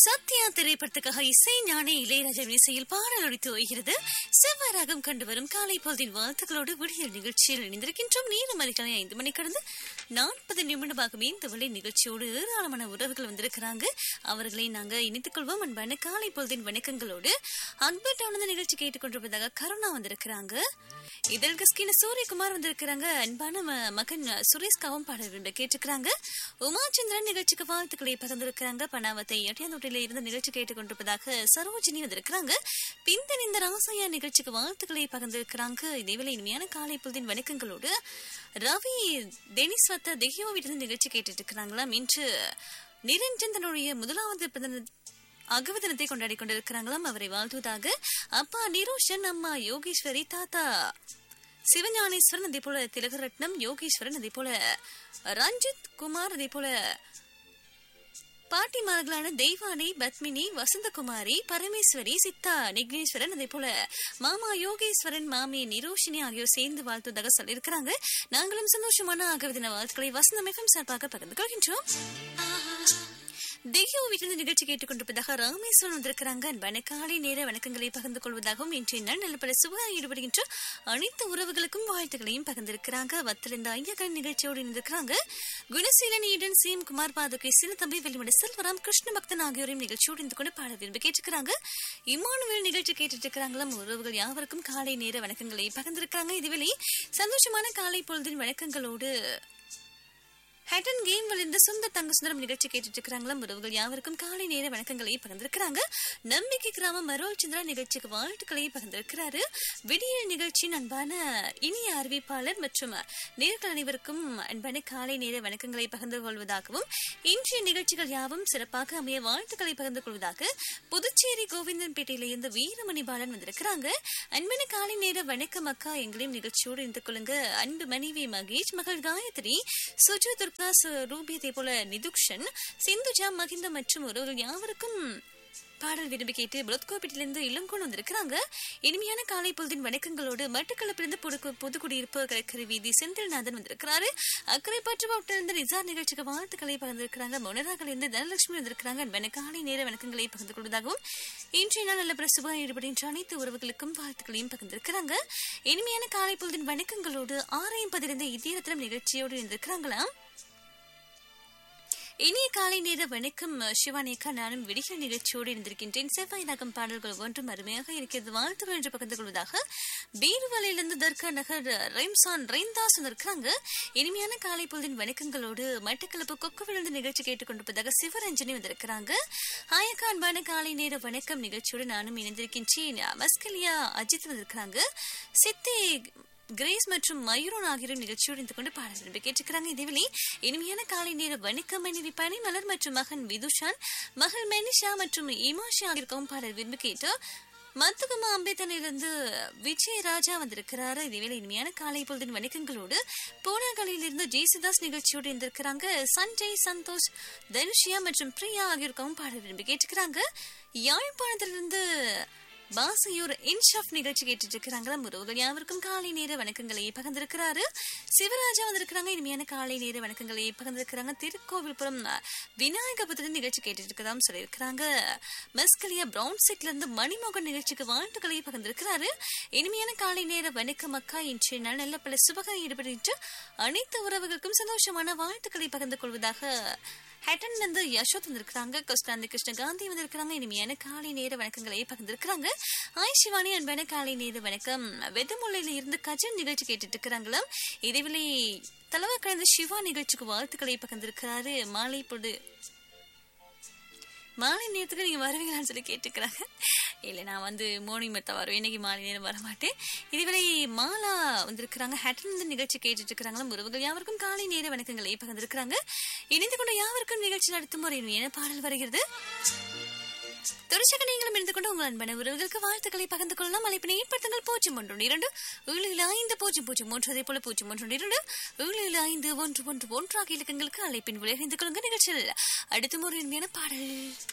சத்யா திரைப்படத்துக்காக இசை ஞானி இளையராஜா இசையில் பாடல் ஒழித்து வருகிறது செவ்வாறாகம் கண்டு வரும் காலை பொழுதின் வாழ்த்துக்களோடு விடியல் நிகழ்ச்சியில் இணைந்திருக்கின்றோம் நேரம் அதிகாலை ஐந்து மணி கடந்து நாற்பது நிமிடமாகவே இந்த வழி நிகழ்ச்சியோடு ஏராளமான உறவுகள் வந்திருக்கிறாங்க அவர்களை நாங்க இணைத்துக் கொள்வோம் அன்பான காலை பொழுதின் வணக்கங்களோடு அன்பட்டானந்த நிகழ்ச்சி கேட்டுக்கொண்டிருப்பதாக கருணா வந்திருக்கிறாங்க இதழ் கஸ்கின சூரியகுமார் வந்திருக்கிறாங்க அன்பான ம- மகன் சுரேஷ்காவும் பாடல் விரும்ப கேட்டுக்கிறாங்க உமாச்சந்திரன் நிகழ்ச்சிக்கு வாழ்த்துக்களை பகிர்ந்திருக்கிறாங்க பணாவத்தை எட்டியாந்தோட்டில இருந்து நிகழ்ச்சி கேட்டுக்கொண்டிருப்பதாக சரோஜினி வந்திருக்கிறாங்க பிந்தன் ராசையா நிகழ்ச்சிக்கு வாழ்த்துக்களை பகிர்ந்திருக்கிறாங்க இதேவேளை இனிமையான காலை பொழுதின் வணக்கங்களோடு ரவி டெனிஸ்வத்த தெய்யோவிட்டிருந்து நிகழ்ச்சி கேட்டுட்டு இருக்கிறாங்களாம் இன்று நிரஞ்சன் தன்னுடைய முதலாவது பிறந்த அகவ தினத்தை கொண்டாடி கொண்டிருக்கிறாங்களாம் அவரை வாழ்த்துவதாக அப்பா நிரோஷன் அம்மா யோகேஸ்வரி தாத்தா சிவஞானேஸ்வரன் அதே போல திலகரட்னம் யோகேஸ்வரன் அதே போல ரஞ்சித் குமார் அதே போல பாட்டிமார்களான தெய்வானை பத்மினி வசந்தகுமாரி பரமேஸ்வரி சித்தா நிக்னேஸ்வரன் அதே போல மாமா யோகேஸ்வரன் மாமி நிரோஷினி ஆகியோர் சேர்ந்து வாழ்த்துவதாக சொல்லியிருக்கிறாங்க நாங்களும் சந்தோஷமான ஆகவதின வாழ்த்துக்களை வசந்தம் எஃப்எம் சார்பாக பகிர்ந்து கொள்கின்றோம் தெய்யோ வீட்டிலிருந்து நிகழ்ச்சி கேட்டுக்கொண்டிருப்பதாக ராமேஸ்வரன் வந்திருக்கிறாங்க அன்பான காலை நேர வணக்கங்களை பகிர்ந்து கொள்வதாகவும் இன்றைய நாள் நல்ல பல சுக ஈடுபடுகின்ற அனைத்து உறவுகளுக்கும் வாழ்த்துக்களையும் பகிர்ந்திருக்கிறாங்க வத்திருந்த ஐயகன் நிகழ்ச்சியோடு இருந்திருக்கிறாங்க குணசீலன் ஈடன் சீம் குமார் பாதுகை சின்னத்தம்பி வெளிமட செல்வராம் கிருஷ்ண பக்தன் ஆகியோரையும் நிகழ்ச்சியோடு இருந்து கொண்டு பாட விரும்பி கேட்டுக்கிறாங்க இமானுவேல் நிகழ்ச்சி கேட்டுட்டு இருக்கிறாங்களாம் உறவுகள் யாவருக்கும் காலை நேர வணக்கங்களை பகிர்ந்திருக்கிறாங்க இதுவெளி சந்தோஷமான காலை பொழுதின் வணக்கங்களோடு ஹேட்டன் கேம் விழுந்த சொந்த தங்க சுந்தரம் நிகழ்ச்சி கேட்டுட்டு இருக்கிறாங்களாம் உறவுகள் யாவருக்கும் காலை நேர வணக்கங்களை பகிர்ந்திருக்கிறாங்க நம்பிக்கை கிராம மரோல் சந்திரா நிகழ்ச்சிக்கு வாழ்த்துக்களை பகிர்ந்திருக்கிறாரு விடியல் நிகழ்ச்சியின் அன்பான இனிய அறிவிப்பாளர் மற்றும் நேர்கள் அனைவருக்கும் அன்பான காலை நேர வணக்கங்களை பகிர்ந்து கொள்வதாகவும் இன்றைய நிகழ்ச்சிகள் யாவும் சிறப்பாக அமைய வாழ்த்துக்களை பகிர்ந்து கொள்வதாக புதுச்சேரி கோவிந்தன்பேட்டையிலிருந்து வீரமணி பாலன் வந்திருக்கிறாங்க அன்பான காலை நேர வணக்கம் அக்கா எங்களையும் நிகழ்ச்சியோடு இருந்து கொள்ளுங்க அன்பு மனைவி மகேஷ் மகள் காயத்ரி சுஜு துர்கா சு- ரூபி அதே போல நிதுக்ஷன் சிந்துஜா மகிந்த மற்றும் உறவுகள் யாவருக்கும் பாடல் விரும்பி கேட்டு புலத்கோப்பிட்டிலிருந்து இளங்கோன் வந்திருக்கிறாங்க இனிமையான காலை பொழுதின் வணக்கங்களோடு மட்டக்களப்பிலிருந்து புதுக்கு- புதுக்குடியிருப்பு கடற்கரை வீதி செந்தில்நாதன் வந்திருக்கிறாரு அக்கறை பற்று பாட்டிலிருந்து நிசார் நிகழ்ச்சிக்கு வாழ்த்துக்களை பகிர்ந்திருக்கிறாங்க மொனராக்களிலிருந்து தனலட்சுமி வந்திருக்கிறாங்க அன்பான காலை நேர வணக்கங்களை பகிர்ந்து கொள்வதாகவும் இன்றைய நாள் நல்ல பிரசுபா ஈடுபடுகின்ற அனைத்து உறவுகளுக்கும் வாழ்த்துக்களையும் பகிர்ந்திருக்கிறாங்க இனிமையான காலை பொழுதின் வணக்கங்களோடு ஆரையும் பதிலிருந்து இதயரத்னம் நிகழ்ச்சியோடு இருந்திருக்கிறாங்களாம் இனிய காலை நேர வணக்கம் சிவானேக்கா நானும் விடிகள் நிகழ்ச்சியோடு இருந்திருக்கின்றேன் செவ்வாய் நகம் பாடல்கள் ஒன்றும் அருமையாக இருக்கிறது வாழ்த்துக்கள் என்று பகிர்ந்து கொள்வதாக பீர்வலையிலிருந்து தர்கா நகர் ரெம்சான் ரெய்ந்தாஸ் வந்திருக்கிறாங்க இனிமையான காலை பொழுதின் வணக்கங்களோடு மட்டக்களப்பு கொக்கு விழுந்து நிகழ்ச்சி கேட்டுக்கொண்டிருப்பதாக சிவரஞ்சனி வந்திருக்கிறாங்க ஆயக்கா அன்பான காலை நேர வணக்கம் நிகழ்ச்சியோடு நானும் இணைந்திருக்கின்றேன் மஸ்கலியா அஜித் வந்திருக்கிறாங்க சித்தி கிரேஸ் மற்றும் மயூரன் ஆகியோரும் நிகழ்ச்சியோடு இருந்து கொண்டு பாடல் விரும்பி கேட்டுக்கிறாங்க இதேவேளை இனிமையான காலை நேர வணக்கம் மனைவி பனிமலர் மற்றும் மகன் விதுஷான் மகள் மெனிஷா மற்றும் இமாஷா ஆகியோருக்கும் பாடல் விரும்பி கேட்டு மத்துகுமா அம்பேத்தனிலிருந்து விஜயராஜா வந்திருக்கிறாரு இதேவேளை இனிமையான காலை பொழுதின் வணக்கங்களோடு பூனாகளிலிருந்து ஜெயசுதாஸ் நிகழ்ச்சியோடு இருந்திருக்கிறாங்க சஞ்சய் சந்தோஷ் தனுஷியா மற்றும் பிரியா ஆகியோருக்கும் பாடல் விரும்பி கேட்டுக்கிறாங்க யாழ்ப்பாணத்திலிருந்து பாசையூர் இன்ஷாப் நிகழ்ச்சி கேட்டுட்டு இருக்கிறாங்களா முருகன் யாவருக்கும் காலை நேர வணக்கங்களை பகிர்ந்திருக்கிறாரு சிவராஜா வந்திருக்கிறாங்க இனிமையான காலை நேர வணக்கங்களை பகிர்ந்திருக்கிறாங்க திருக்கோவில்புரம் விநாயகபுத்திரன் நிகழ்ச்சி கேட்டுட்டு இருக்கதாம் சொல்லியிருக்கிறாங்க மஸ்கலியா பிரவுன் செட்ல இருந்து மணிமோகன் நிகழ்ச்சிக்கு வாழ்த்துக்களை பகிர்ந்திருக்கிறாரு இனிமையான காலை நேர வணக்கம் அக்கா இன்றைய நாள் நல்ல பல சுபக ஈடுபட்டு அனைத்து உறவுகளுக்கும் சந்தோஷமான வாழ்த்துக்களை பகிர்ந்து கொள்வதாக ஹேட்டன் வந்து யசோத் வந்திருக்கிறாங்க கிருஷ்ணாந்தி கிருஷ்ணகாந்தி வந்திருக்கிறாங்க இனிமையான காலை நேர வணக்கங்களை பகிர்ந்திருக்கிறாங்க ஆய் சிவானி அன்பான காலை நேர வணக்கம் வெதமுல்லையில இருந்து கஜன் நிகழ்ச்சி கேட்டுட்டு இருக்கிறாங்களாம் இதேவேளை தலைவர் கலந்த சிவா நிகழ்ச்சிக்கு வாழ்த்துக்களை பகிர்ந்திருக்கிறாரு மாலை பொழுது மாலை நேரத்துக்கு நீங்க வருவீங்களான்னு சொல்லி கேட்டுக்கிறாங்க இல்ல நான் வந்து மார்னிங் மெத்த வருவேன் இன்னைக்கு மாலை நேரம் வர மாட்டேன் இதுவரை மாலா வந்திருக்கிறாங்க ஹேட்டன் வந்து நிகழ்ச்சி கேட்டுட்டு இருக்கிறாங்களா உறவுகள் யாவருக்கும் காலை நேர வணக்கங்களை பகிர்ந்திருக்கிறாங்க இணைந்து கொண்ட யாவருக்கும் நிகழ்ச்சி நடத்தும் ஒரு இனிமையான பாடல் வருகிறது தொடர்ச்சியாக நீங்களும் இருந்து கொண்டு உங்கள் அன்பான உறவுகளுக்கு வாழ்த்துக்களை பகிர்ந்து கொள்ளலாம் அழைப்பினை ஏற்படுத்துங்கள் பூஜ்ஜியம் ஒன்று இரண்டு ஏழு ஏழு ஐந்து பூஜ்ஜியம் பூஜ்ஜியம் ஒன்று அதே போல பூஜ்ஜியம் ஒன்று இரண்டு ஏழு ஏழு ஐந்து ஒன்று ஒன்று ஒன்றாக இலக்கங்களுக்கு அழைப்பின் விளையாண்டு கொள்ளுங்க நிகழ்ச்சியில் அடுத்த ஒரு இனிமையான பாடல்